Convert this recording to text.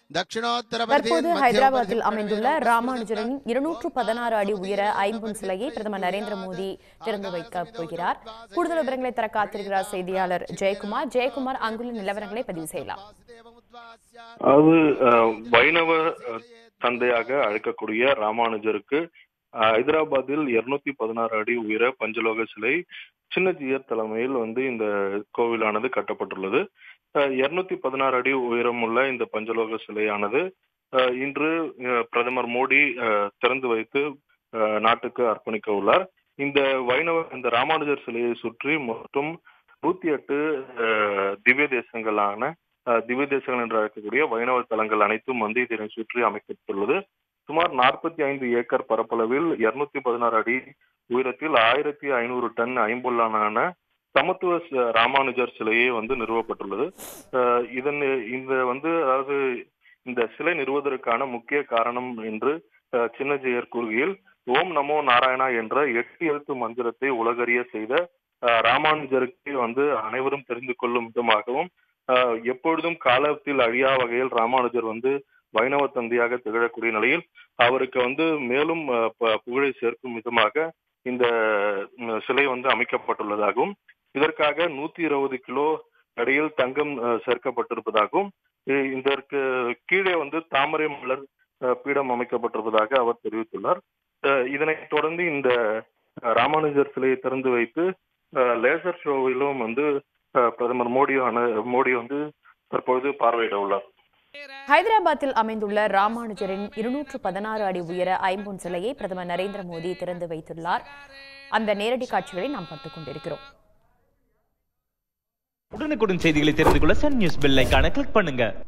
தற்போது ஹைதராபாத்தில் அமைந்துள்ள ராமானுஜரின் இருநூற்று பதினாறு அடி உயர ஐம்பொன் சிலையை பிரதமர் நரேந்திர மோடி திறந்து வைக்கப் போகிறார் கூடுதல் விவரங்களை தர காத்திருக்கிறார் செய்தியாளர் ஜெயக்குமார் ஜெயக்குமார் அங்குள்ள நிலவரங்களை பதிவு செய்யலாம் அது அஹ், வைணவ அஹ், தந்தையாக அழைக்கக்கூடிய ராமானுஜருக்கு அஹ், ஹைதராபாத்தில் இருநூத்தி பதினாறு அடி உயர பஞ்சலோக சிலை சின்னஜியர் தலைமையில் வந்து இந்த கோவிலானது கட்டப்பட்டுள்ளது இருநூத்தி பதினாறு அடி உயரம் உள்ள இந்த பஞ்சலோக சிலையானது அஹ், இன்று அஹ், பிரதமர் மோடி அஹ், திறந்து வைத்து அஹ், நாட்டுக்கு அர்ப்பணிக்க உள்ளார் இந்த வைணவ இந்த ராமானுஜர் சிலையை சுற்றி மொத்தம் நூத்தி எட்டு அஹ், திவ்ய தேசங்களான அஹ், திவ்ய தேசங்கள் என்று அழைக்கக்கூடிய வைணவ தலங்கள் அனைத்தும் வந்து இதனை சுற்றி அமைக்கப்பட்டுள்ளது சுமார் நாற்பத்தி ஐந்து ஏக்கர் பரப்பளவில் இருநூத்தி பதினாறு அடி உயரத்தில் ஆயிரத்தி ஐநூறு டன் ஐம்பொல்லான சமத்துவ ச- ராமானுஜர் சிலையே வந்து நிறுவப்பட்டுள்ளது அஹ், இதன் இந்த வந்து அதாவது இந்த சிலை நிறுவுவதற்கான முக்கிய காரணம் என்று அஹ், சின்னஜெயர் கூறுகையில் ஓம் நமோ நாராயணா என்ற எட்டு எழுத்து மந்திரத்தை உலகறிய செய்த அஹ், ராமானுஜருக்கு வந்து அனைவரும் தெரிந்து கொள்ளும் விதமாகவும் அஹ், எப்பொழுதும் காலத்தில் அழியா வகையில் ராமானுஜர் வந்து வைணவ தந்தையாக திகழக்கூடிய நிலையில் அவருக்கு வந்து மேலும் அஹ், ப- புகழை சேர்க்கும் விதமாக இந்த ம், சிலை வந்து அமைக்கப்பட்டுள்ளதாகவும் இதற்காக நூத்தி இருபது கிலோ அடியில் தங்கம் அஹ், சேர்க்கப்பட்டிருப்பதாகவும் இ- இதற்கு கீழே வந்து தாமரை மலர் அஹ், பீடம் அமைக்கப்பட்டிருப்பதாக அவர் தெரிவித்துள்ளார் அஹ், இதனைத் தொடர்ந்து இந்த அஹ், ராமானுஜர் சிலையை திறந்து வைத்து அஹ், லேசர் ஷோவிலும் வந்து அஹ், பிரதமர் மோடி மோடி வந்து தற்பொழுது பார்வையிட உள்ளார் ஹைதராபாத்தில் அமைந்துள்ள ராமானுஜரின் இருநூற்று பதினாறு அடி உயர ஐம்பொன் சிலையை பிரதமர் நரேந்திர மோடி திறந்து வைத்துள்ளார் அந்த நேரடி காட்சிகளை நாம் பார்த்துக் கொண்டிருக்கிறோம் உடனுக்குடன் செய்திகளை தெரிந்து கொள்ள சன் நியூஸ் பெல் ஐகானை கிளிக் பண்ணுங்க